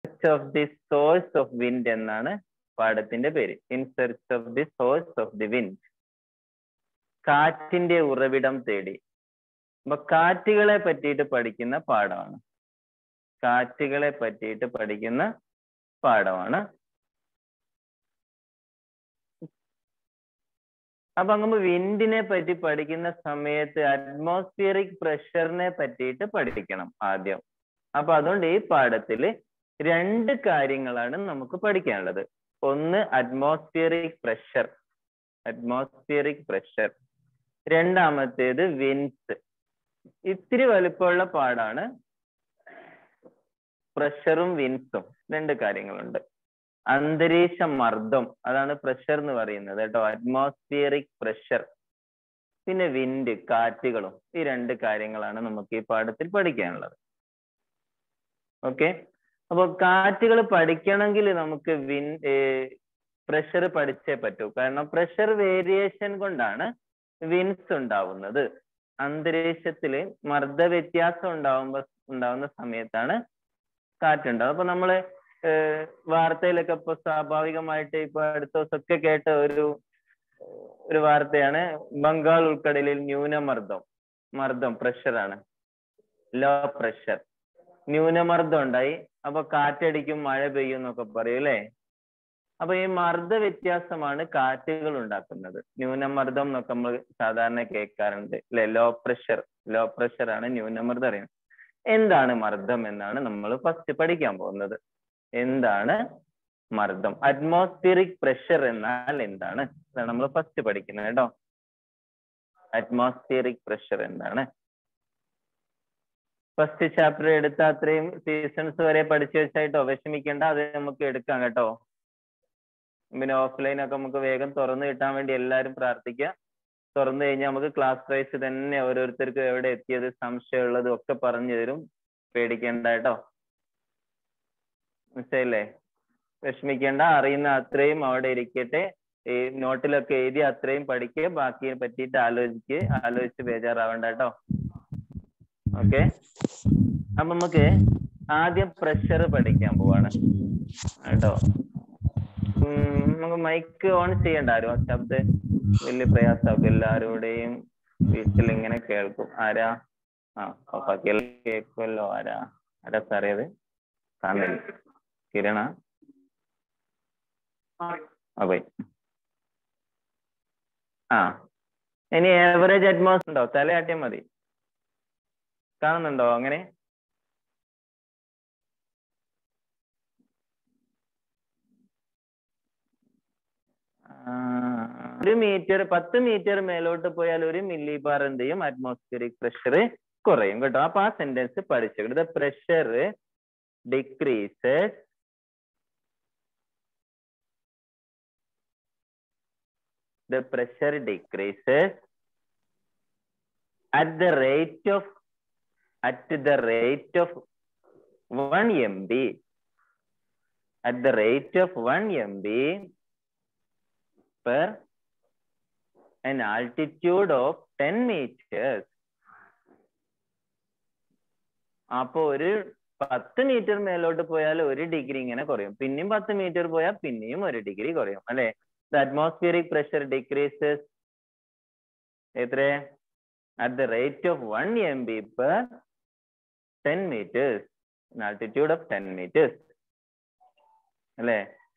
Search of the source of wind എന്നാണ് പാഠത്തിന്റെ പേര് in search of the source of the wind കാറ്റിന്റെ ഉറവിടം തേടി അപ്പൊ കാറ്റുകളെ പറ്റിയിട്ട് പഠിക്കുന്ന പാഠമാണ് കാറ്റുകളെ പറ്റിയിട്ട് പഠിക്കുന്ന പാഠമാണ് അപ്പൊ നമ്മൾ വിൻഡിനെ പറ്റി പഠിക്കുന്ന സമയത്ത് അറ്റ്മോസ്ഫിയറിക് പ്രഷറിനെ പറ്റിയിട്ട് പഠിക്കണം ആദ്യം അപ്പൊ അതുകൊണ്ട് ഈ പാഠത്തിൽ രണ്ട് കാര്യങ്ങളാണ് നമുക്ക് പഠിക്കാനുള്ളത് ഒന്ന് അറ്റ്മോസ്ഫിയറിക് പ്രഷർ അറ്റ്മോസ്ഫിയറിക് പ്രഷർ രണ്ടാമത്തേത് വിൻസ് ഇത്തിരി വലുപ്പമുള്ള പാടാണ് പ്രഷറും വിൻസും രണ്ട് കാര്യങ്ങളുണ്ട് അന്തരീക്ഷ മർദ്ദം അതാണ് പ്രഷർ എന്ന് പറയുന്നത് കേട്ടോ അറ്റ്മോസ്ഫിയറിക് പ്രഷർ പിന്നെ വിൻഡ് കാറ്റുകളും ഈ രണ്ട് കാര്യങ്ങളാണ് നമുക്ക് ഈ പാഠത്തിൽ പഠിക്കാനുള്ളത് ഓക്കെ അപ്പോൾ കാറ്റുകൾ പഠിക്കണമെങ്കിൽ നമുക്ക് വിൻ പ്രഷർ പഠിച്ചേ പറ്റൂ കാരണം പ്രഷർ വേരിയേഷൻ കൊണ്ടാണ് വിൻസ് ഉണ്ടാവുന്നത് അന്തരീക്ഷത്തിൽ മർദ്ദ വ്യത്യാസം ഉണ്ടാവുമ്പോ ഉണ്ടാവുന്ന സമയത്താണ് കാറ്റുണ്ടാവും അപ്പൊ നമ്മള് വാർത്തയിലൊക്കെ ഇപ്പൊ സ്വാഭാവികമായിട്ട് ഇപ്പൊ അടുത്ത ദിവസമൊക്കെ കേട്ട ഒരു ഒരു വാർത്തയാണ് ബംഗാൾ ഉൾക്കടലിൽ ന്യൂനമർദ്ദം മർദ്ദം പ്രഷറാണ് ലോ പ്രഷർ ന്യൂനമർദ്ദം ഉണ്ടായി അപ്പൊ കാറ്റടിക്കും മഴ പെയ്യും എന്നൊക്കെ പറയും അല്ലേ അപ്പൊ ഈ മർദ്ദ വ്യത്യാസമാണ് കാറ്റുകൾ ഉണ്ടാക്കുന്നത് ന്യൂനമർദ്ദം എന്നൊക്കെ നമ്മൾ സാധാരണ കേൾക്കാറുണ്ട് അല്ലെ ലോ പ്രഷർ ലോ പ്രഷർ ആണ് ന്യൂനമർദ്ദം അറിയുന്നത് എന്താണ് മർദ്ദം എന്നാണ് നമ്മൾ ഫസ്റ്റ് പഠിക്കാൻ പോകുന്നത് എന്താണ് മർദ്ദം അറ്റ്മോസ്ഫിയറിക് പ്രഷർ എന്നാൽ എന്താണ് അതാണ് നമ്മൾ ഫസ്റ്റ് പഠിക്കുന്നത് കേട്ടോ അറ്റ്മോസ്ഫിയറിക് പ്രഷർ എന്താണ് ഫസ്റ്റ് ചാപ്റ്റർ എടുത്ത അത്രയും സീസൺസ് വരെ പഠിച്ചു വെച്ചായിട്ടോ വിഷമിക്കേണ്ട അത് നമുക്ക് എടുക്കാം കേട്ടോ പിന്നെ ഓഫ്ലൈൻ ഒക്കെ നമുക്ക് വേഗം തുറന്നു കിട്ടാൻ വേണ്ടി എല്ലാവരും പ്രാർത്ഥിക്കുക തുറന്നു കഴിഞ്ഞാൽ നമുക്ക് ക്ലാസ് വൈസ് തന്നെ ഓരോരുത്തർക്കും എവിടെ എത്തിയത് സംശയമുള്ളതും ഒക്കെ പറഞ്ഞു തരും പേടിക്കേണ്ട കേട്ടോ മനസ്സിലായില്ലേ വിഷമിക്കേണ്ട അറിയുന്ന അത്രയും അവിടെ ഇരിക്കട്ടെ ഈ നോട്ടിലൊക്കെ എഴുതി അത്രയും പഠിക്കുക ബാക്കിയെ പറ്റിയിട്ട് ആലോചിക്ക് ആലോചിച്ച് ബേജാറാവണ്ട കേട്ടോ ഓക്കെ അപ്പൊ നമുക്ക് ആദ്യം പ്രഷർ പഠിക്കാൻ പോവാണ് കേട്ടോ നമുക്ക് മൈക്ക് ഓൺ ചെയ്യണ്ട ആരും ശബ്ദം വലിയ പ്രയാസമാക്കും എല്ലാവരുടെയും വീട്ടിൽ ഇങ്ങനെ കേൾക്കും ആരാ ആ ഓഫാക്കി കേൾക്കുമല്ലോ ആരാ ആരാ സാറിയത് കാണില്ല കിരണ അതെ ആ ഇനി ഏവറേജ് അറ്റ്മോസ് ഉണ്ടോ തലയാട്ടിയാൽ മതി കാണുന്നുണ്ടോ അങ്ങനെ ഒരു മീറ്റർ പത്ത് മീറ്റർ മേലോട്ട് പോയാൽ ഒരു മില്ലി ബാർ എന്ത് ചെയ്യും അറ്റ്മോസ്ഫിയറിക് പ്രഷർ കുറയും കേട്ടോ അപ്പൊ ആ സെന്റൻസ് പഠിച്ചു the pressure decreases the pressure decreases at the rate of at the rate of 1 mb at the rate of 1 mb per an altitude of 10 meters അപ്പൊ ഒരു പത്ത് മീറ്റർ മേലോട്ട് പോയാൽ ഒരു ഡിഗ്രി ഇങ്ങനെ കുറയും പിന്നെയും പത്ത് മീറ്റർ പോയാൽ പിന്നെയും ഒരു ഡിഗ്രി കുറയും അല്ലെ the atmospheric pressure decreases എത്ര at the rate of 1 mb per 10 meters an altitude of 10 meters അല്ലേ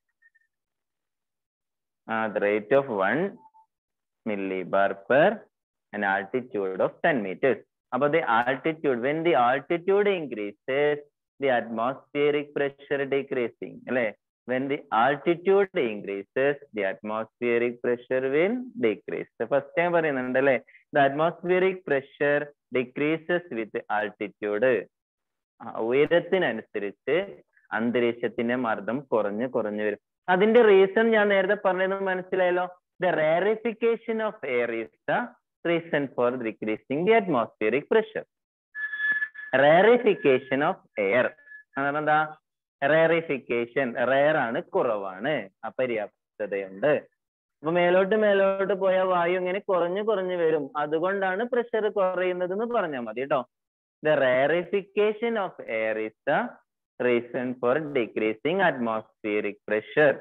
ആ the rate of 1 millibar per an altitude of 10 meters അപ്പൊ the altitude when the altitude increases the atmospheric pressure decreasing അല്ലേ when the altitude increases, the atmospheric pressure will decrease. The first time പറയുന്നുണ്ട് അല്ലേ the atmospheric pressure decreases with altitude. ഉയരത്തിനനുസരിച്ച് അന്തരീക്ഷത്തിന്റെ മർദ്ദം കുറഞ്ഞ് കുറഞ്ഞു വരും അതിന്റെ റീസൺ ഞാൻ നേരത്തെ പറഞ്ഞത് മനസ്സിലായല്ലോ the rarefication of air is the reason for decreasing the atmospheric pressure rarefication of air അതാണ് എന്താ റേറിഫിക്കേഷൻ റെയർ ആണ് കുറവാണ് അപര്യാപ്തതയുണ്ട് അപ്പൊ മേലോട്ട് മേലോട്ട് പോയ വായു ഇങ്ങനെ കുറഞ്ഞു കുറഞ്ഞു വരും അതുകൊണ്ടാണ് പ്രഷർ കുറയുന്നത് എന്ന് പറഞ്ഞാൽ മതി കേട്ടോ the rarefication of air is the reason for decreasing atmospheric pressure.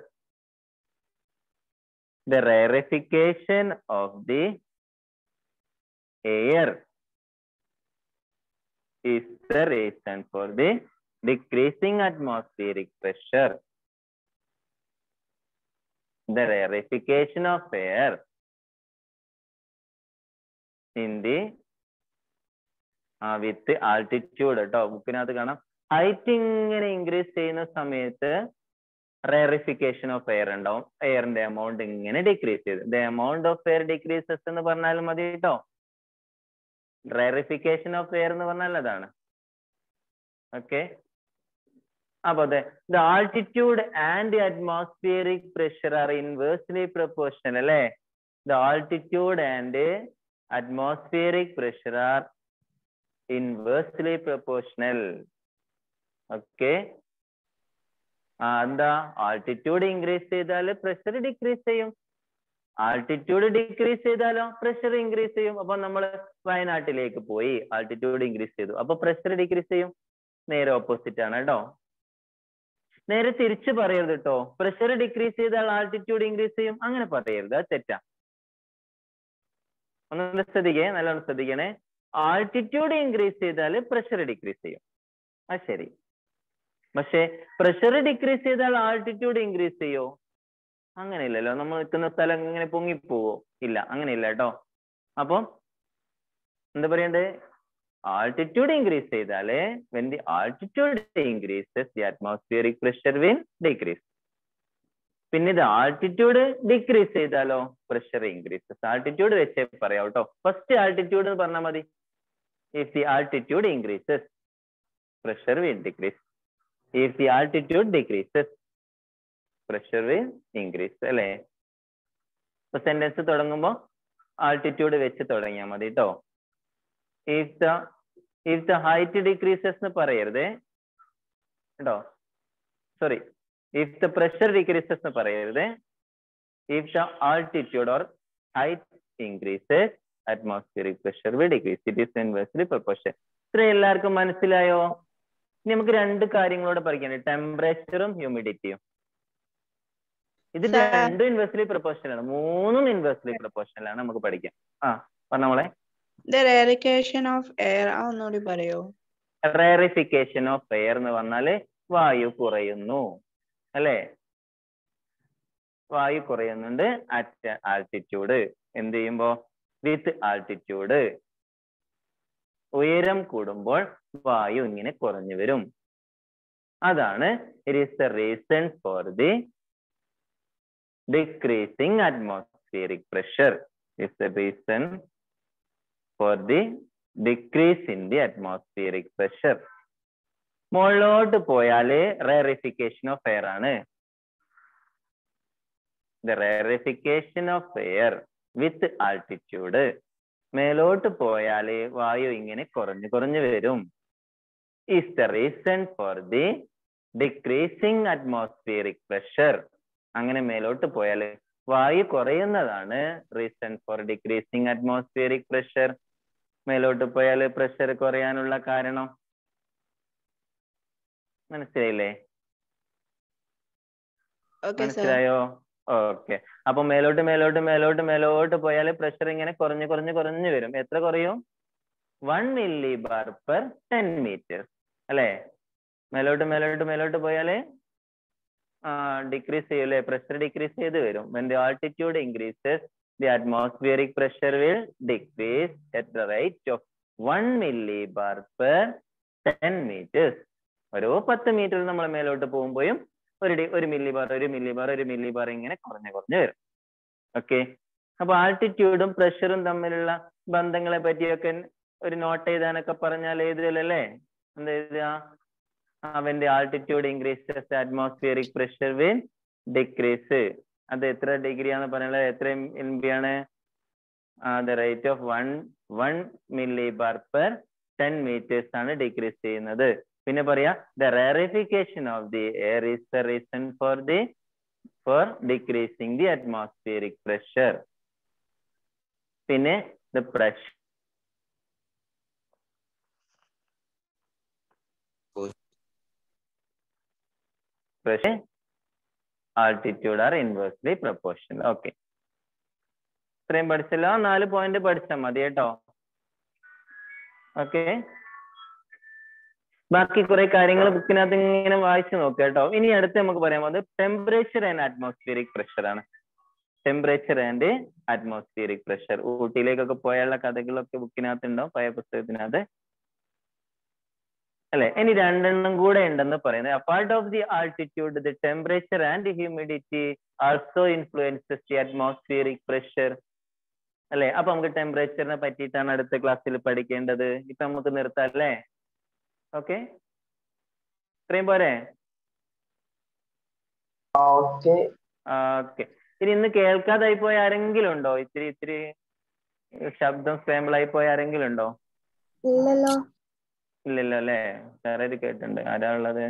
The rarefication of the air is the reason for the decreasing atmospheric pressure. The rarefication of air in the with altitude കേട്ടോ ബുക്കിനകത്ത് കാണാം height ഇങ്ങനെ increase ചെയ്യുന്ന സമയത്ത് റേറിഫിക്കേഷൻ of air ഉണ്ടാവും എയറിന്റെ amount ഇങ്ങനെ decrease ചെയ്ത് the amount of air decreases എന്ന് പറഞ്ഞാലും മതി കേട്ടോ റേറിഫിക്കേഷൻ ഓഫ് എയർ എന്ന് പറഞ്ഞാൽ അതാണ് ഓക്കെ അപ്പൊ അതെ the altitude and the atmospheric pressure are inversely proportional അല്ലേ the altitude and atmospheric pressure are inversely proportional okay ആ എന്താ ആൾട്ടിറ്റ്യൂഡ് ഇൻക്രീസ് ചെയ്താൽ പ്രഷർ ഡിക്രീസ് ചെയ്യും ആൾട്ടിറ്റ്യൂഡ് ഡിക്രീസ് ചെയ്താലോ പ്രഷർ ഇൻക്രീസ് ചെയ്യും അപ്പൊ നമ്മൾ വയനാട്ടിലേക്ക് പോയി ആൾട്ടിറ്റ്യൂഡ് ഇൻക്രീസ് ചെയ്തു അപ്പൊ പ്രഷർ ഡിക്രീസ് ചെയ്യും നേരെ ഓപ്പോസിറ്റ് ആണ് കേട്ടോ നേരെ തിരിച്ചു പറയരുത് കേട്ടോ പ്രഷർ ഡിക്രീസ് ചെയ്താൽ ആൾട്ടിറ്റ്യൂഡ് ഇൻക്രീസ് ചെയ്യും അങ്ങനെ പറയരുത് അത് തെറ്റാ ഒന്ന് ശ്രദ്ധിക്കേ നല്ലോണം ശ്രദ്ധിക്കണേ ആൾട്ടിറ്റ്യൂഡ് ഇൻക്രീസ് ചെയ്താൽ പ്രഷർ ഡിക്രീസ് ചെയ്യും അത് ശരി പക്ഷെ പ്രഷർ ഡിക്രീസ് ചെയ്താൽ ആൾട്ടിറ്റ്യൂഡ് ഇൻക്രീസ് ചെയ്യോ അങ്ങനെയില്ലല്ലോ നമ്മൾ നിൽക്കുന്ന സ്ഥലം ഇങ്ങനെ പൊങ്ങിപ്പോവോ ഇല്ല അങ്ങനെയില്ല കേട്ടോ അപ്പം എന്താ പറയണ്ടേ ആൾട്ടിറ്റ്യൂഡ് ഇൻക്രീസ് ചെയ്താല് when the altitude increases the atmospheric pressure will decrease പിന്നെ ഇത് ആൾട്ടിറ്റ്യൂഡ് ഡിക്രീസ് ചെയ്താലോ പ്രഷർ ഇൻക്രീസസ് ആൾട്ടിറ്റ്യൂഡ് വെച്ചേ പറയാം കേട്ടോ ഫസ്റ്റ് ആൾട്ടിറ്റ്യൂഡ് എന്ന് പറഞ്ഞാൽ മതി if the altitude increases pressure will decrease if the altitude decreases pressure will increase അല്ലേ ഇപ്പൊ സെന്റൻസ് തുടങ്ങുമ്പോൾ ആൾട്ടിറ്റ്യൂഡ് വെച്ച് തുടങ്ങിയാൽ മതി കേട്ടോ if the if the height decreases എന്ന് പറയരുതേ കേട്ടോ sorry if the pressure decreases എന്ന് പറയരുതേ if the altitude or height increases atmospheric pressure will decrease it is inversely proportion ഇത്ര എല്ലാവർക്കും മനസ്സിലായോ ഇനി നമുക്ക് രണ്ട് കാര്യങ്ങളോട് പഠിക്കാനുണ്ട് ടെമ്പറേച്ചറും ഹ്യൂമിഡിറ്റിയും ഇത് Sir. രണ്ടും ഇൻവേഴ്സ്ലി പ്രൊപ്പോർഷനൽ ആണ് മൂന്നും ഇൻവേഴ്സ്ലി പ്രൊപ്പോർഷനൽ ആണ് നമുക്ക് പഠിക്കാം ആ പറഞ്ഞ മോളെ The rarefication of air ആ ഒന്നുകൂടി പറയോ റേറിഫിക്കേഷൻ ഓഫ് എയർ എന്ന് പറഞ്ഞാല് വായു കുറയുന്നു അല്ലേ വായു കുറയുന്നുണ്ട് അറ്റ് ആൾട്ടിറ്റ്യൂഡ് എന്ത് ചെയ്യുമ്പോ വിത്ത് ആൾട്ടിറ്റ്യൂഡ് ഉയരം കൂടുമ്പോൾ വായു ഇങ്ങനെ കുറഞ്ഞു വരും അതാണ് it is the reason for the decreasing atmospheric pressure is the reason for the decrease in the atmospheric pressure മുകളിലോട്ട് പോയാല് റേറിഫിക്കേഷൻ ഓഫ് എയർ ആണ് the rarefication of air with altitude മേലോട്ട് പോയാല് വായു ഇങ്ങനെ കുറഞ്ഞു കുറഞ്ഞു വരും is the reason for the decreasing atmospheric pressure അങ്ങനെ മേലോട്ട് പോയാല് വായു കുറയുന്നതാണ് reason for decreasing atmospheric pressure മേലോട്ട് പോയാല് പ്രഷർ കുറയാനുള്ള കാരണം മനസ്സിലായില്ലേ ഓക്കെ സർ മനസ്സിലായോ ഓക്കെ അപ്പൊ മേലോട്ട് മേലോട്ട് മേലോട്ട് മേലോട്ട് പോയാൽ പ്രഷർ ഇങ്ങനെ കുറഞ്ഞു കുറഞ്ഞു കുറഞ്ഞു വരും എത്ര കുറയും one millibar per ten metre അല്ലേ മേലോട്ട് മേലോട്ട് മേലോട്ട് പോയാല് ഡിക്രീസ് ചെയ്യും അല്ലേ പ്രഷർ ഡിക്രീസ് ചെയ്ത് വരും when the altitude increases the atmospheric pressure will decrease at the rate of one millibar per ten metres ഓരോ പത്ത് മീറ്റർ നമ്മൾ മേലോട്ട് പോകുമ്പോഴും ഒരു ഡി ഒരു മില്ലി ബാർ ഒരു മില്ലി ബാർ ഒരു മില്ലി ബാർ ഇങ്ങനെ കുറഞ്ഞു കുറഞ്ഞു വരും ഓക്കെ അപ്പൊ ആൾട്ടിറ്റ്യൂഡും പ്രഷറും തമ്മിലുള്ള ബന്ധങ്ങളെ പറ്റിയൊക്കെ ഒരു നോട്ട് എഴുതാനൊക്കെ പറഞ്ഞാൽ എഴുതലല്ലേ എന്താ എഴുതുക അവന്റെ altitude increases atmospheric pressure will decrease അത് എത്ര ഡിഗ്രി ആണെന്ന് പറയുന്നത് എത്ര എം ബി ആണ് the rate of one one millibar per ten metres ആണ് ഡിക്രീസ് ചെയ്യുന്നത് പിന്നെ പറയാ the rarefication of the air is the reason for the for decreasing the atmospheric pressure പിന്നെ the pressure pressure altitude are inversely proportional okay ഇത്രയും പഠിച്ചല്ലോ ആ നാല് point പഠിച്ചാൽ മതി കേട്ടോ ഓക്കെ ബാക്കി കുറെ കാര്യങ്ങൾ ബുക്കിനകത്ത് ഇങ്ങനെ വായിച്ചു നോക്കുക കേട്ടോ ഇനി അടുത്ത് നമുക്ക് പറയാൻ പോകുന്നത് ടെമ്പറേച്ചർ ആൻഡ് അറ്റ്മോസ്ഫിയറിക് പ്രഷർ ആണ് ടെമ്പറേച്ചർ ആൻഡ് അറ്റ്മോസ്ഫിയറിക് പ്രഷർ ഊട്ടിയിലേക്കൊക്കെ പോയുള്ള കഥകളൊക്കെ ബുക്കിനകത്ത് ഉണ്ടാവും പഴയ പുസ്തകത്തിനകത്ത് അല്ലെ ഇനി രണ്ടെണ്ണം കൂടെ ഉണ്ടെന്ന് പറയുന്നത് apart of the altitude the temperature and humidity also influences the atmospheric pressure അല്ലെ അപ്പൊ നമുക്ക് ടെമ്പറേച്ചറിനെ പറ്റിയിട്ടാണ് അടുത്ത ക്ലാസ്സിൽ പഠിക്കേണ്ടത് ഇപ്പൊ നമുക്ക് നിർത്താം അല്ലേ ഓക്കെ ഇത്രയും പോരെ ഓക്കെ ഓക്കെ ഇനി ഇന്ന് കേൾക്കാതായി പോയ ആരെങ്കിലും ഉണ്ടോ ഇത്തിരി ഇത്തിരി ശബ്ദം സ്ക്രാമ്പിൾ ആയി പോയ ആരെങ്കിലും ഉണ്ടോ ഇല്ലല്ലോ ഇല്ലല്ലോ അല്ലേ വേറെ ഒരു കേട്ടുണ്ട് ആരാ ഉള്ളത്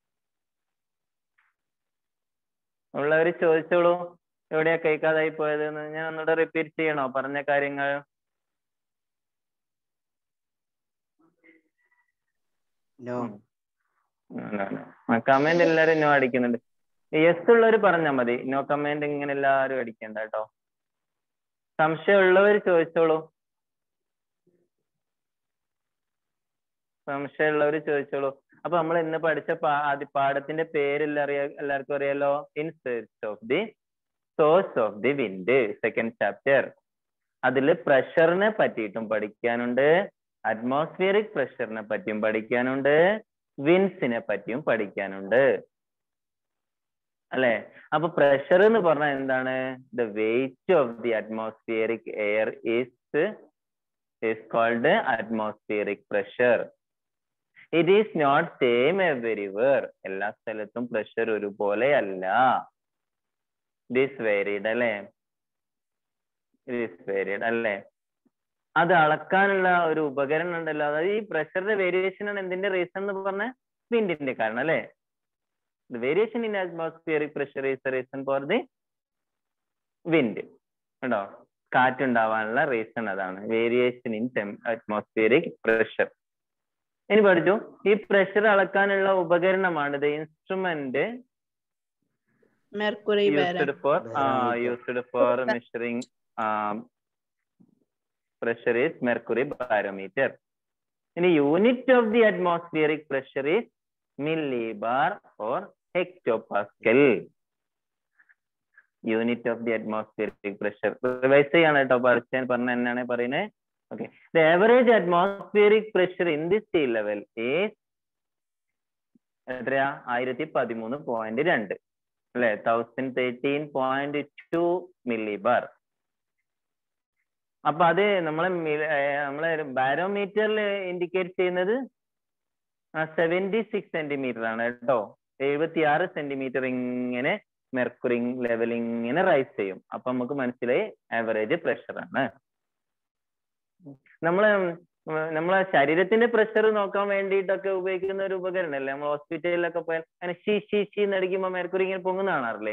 ഉള്ളവര് ചോദിച്ചോളൂ എവിടെയാ കേൾക്കാതായി പോയത് ഞാൻ ഒന്നുകൂടെ റിപ്പീറ്റ് ചെയ്യണോ പറഞ്ഞ കാര്യങ്ങൾ കമന്റ് എല്ലാരും നോ അടിക്കുന്നുണ്ട് യെസ് ഉള്ളവർ പറഞ്ഞാൽ മതി നോ കമന്റ് ഇങ്ങനെ എല്ലാരും അടിക്കണ്ട കേട്ടോ സംശയമുള്ളവർ ചോദിച്ചോളൂ സംശയമുള്ളവർ ചോദിച്ചോളൂ അപ്പൊ നമ്മൾ ഇന്ന് പഠിച്ച പാ- ആദ്യ പാഠത്തിന്റെ പേരെല്ലാം അറിയാ എല്ലാവർക്കും അറിയാലോ in search of the source of the wind second chapter അതിൽ പ്രഷറിനെ പറ്റിയിട്ടും പഠിക്കാനുണ്ട് അറ്റ്മോസ്ഫിയറിക് പ്രഷറിനെ പറ്റിയും പഠിക്കാനുണ്ട് വിൻസിനെ പറ്റിയും പഠിക്കാനുണ്ട് അല്ലെ അപ്പൊ പ്രഷർ എന്ന് പറഞ്ഞാൽ എന്താണ് the weight of the atmospheric air is is called atmospheric pressure. It is not same everywhere. എല്ലാ സ്ഥലത്തും പ്രഷർ ഒരുപോലെ അല്ല ദിസ് വേരിഡ് അല്ലേ ദിസ് വേരിഡ് അല്ലേ അത് അളക്കാനുള്ള ഒരു ഉപകരണം ഉണ്ടല്ലോ അതായത് ഈ പ്രഷറിന്റെ വേരിയേഷൻ ആണ് എന്തിന്റെ റീസൺ എന്ന് പറഞ്ഞ വിൻഡിന്റെ കാരണം അല്ലേ variation in atmospheric pressure is the reason for the wind കേട്ടോ കാറ്റുണ്ടാവാനുള്ള റീസൺ അതാണ് വേരിയേഷൻ ഇൻ അറ്റ്മോസ്ഫിയറിക് പ്രഷർ ഇനി പഠിച്ചു ഈ പ്രഷർ അളക്കാനുള്ള ഉപകരണമാണ് the instrument mercury used for Barometer. Used for measuring pressure is mercury barometer ഇനി unit of the atmospheric pressure is millibar or hectopascal unit of the atmospheric pressure revise ചെയ്യാണ് കേട്ടോ പഠിച്ചാൻ പറഞ്ഞ എന്നാണ് പറയുന്നത് okay the average atmospheric pressure in the sea level is എത്രയാ ആയിരത്തി പതിമൂന്ന് പോയിന്റ് രണ്ട് അല്ലെ thousand thirteen point two millibar അപ്പൊ അത് നമ്മളെ മി- ഏർ നമ്മളെ ബാരോമീറ്ററിൽ ഇൻഡിക്കേറ്റ് ചെയ്യുന്നത് സെവന്റി സിക്സ് സെന്റിമീറ്റർ ആണ് കേട്ടോ എഴുപത്തി ആറ് സെന്റിമീറ്റർ ഇങ്ങനെ മെർക്കുറി ലെവൽ ഇങ്ങനെ റൈസ് ചെയ്യും അപ്പൊ നമുക്ക് മനസ്സിലായി ആവറേജ് പ്രഷർ ആണ് നമ്മള് ഉം നമ്മളെ ശരീരത്തിന്റെ പ്രഷർ നോക്കാൻ വേണ്ടിയിട്ടൊക്കെ ഉപയോഗിക്കുന്ന ഒരു ഉപകരണല്ലേ നമ്മൾ ഹോസ്പിറ്റലിലൊക്കെ പോയാൽ അങ്ങനെ ഷീ ഷീ ഷീ നടിക്കുമ്പോ മെർക്കുറി ഇങ്ങനെ പൊങ്ങുന്ന കാണാറില്ലേ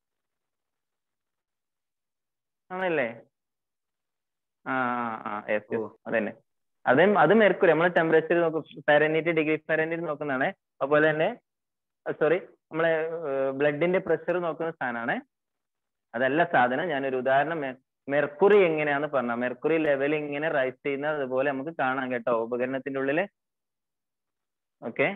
ആണല്ലേ ആ ആ ആ യെസ് ഓ. അതന്നെ അത് അത് മെർക്കുറി നമ്മൾ ടെമ്പറേച്ചർ നോക്കും ഫാരനീറ്റ് ഡിഗ്രി ഫാരനീറ്റ് നോക്കുന്നതാണ് അതുപോലെ തന്നെ സോറി നമ്മളെ ബ്ലഡിന്റെ പ്രഷർ നോക്കുന്ന സാധനമാണ് അതല്ല സാധനം ഞാനൊരു ഉദാഹരണം മെ- മെർക്കുറി എങ്ങനെയാന്ന് പറഞ്ഞ മെർക്കുറി ലെവൽ ഇങ്ങനെ റൈസ് ചെയ്യുന്നത് അതുപോലെ നമുക്ക് കാണാം കേട്ടോ ഉപകരണത്തിന്റെ ഉള്ളില് ഓക്കെ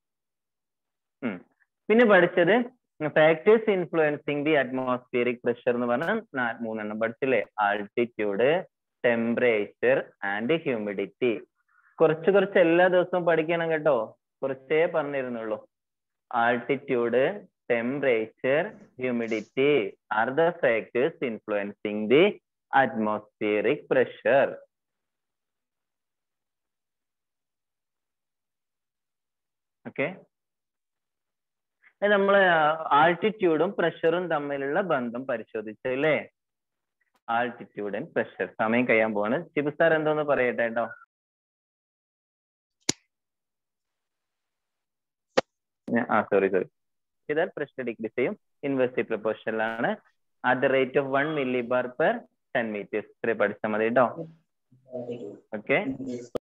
പിന്നെ പഠിച്ചത് factors influencing the atmospheric pressure എന്ന് പറഞ്ഞാൽ നാ- മൂന്നെണ്ണം പഠിച്ചില്ലേ ആൾട്ടിറ്റ്യൂഡ് ടെമ്പറേച്ചർ ആൻഡ് ഹ്യൂമിഡിറ്റി കുറച്ച് കുറച്ച് എല്ലാ ദിവസവും പഠിക്കണം കേട്ടോ കുറച്ചേ പറഞ്ഞിരുന്നുള്ളൂ altitude, temperature, humidity are the factors influencing the atmospheric pressure. Okay. നമ്മൾ ആൾട്ടിറ്റ്യൂഡും പ്രഷറും തമ്മിലുള്ള ബന്ധം പരിശോധിച്ചു അല്ലേ ആൾട്ടിറ്റ്യൂഡ് ആൻഡ് പ്രഷർ സമയം കഴിയാൻ പോവാണ് ശിബു സാർ എന്തോന്ന് പറയട്ടെ കേട്ടോ ഞാ- ആ സോറി സോറി ചെയ്താൽ പ്രഷർ ഡിഗ്രി ചെയ്യും ഇൻവേഴ്സി പ്രൊപ്പോർഷനിലാണ് at the rate of one millibar per ten metres ഇത്രയും പഠിച്ചാൽ മതി കേട്ടോ ഓക്കെ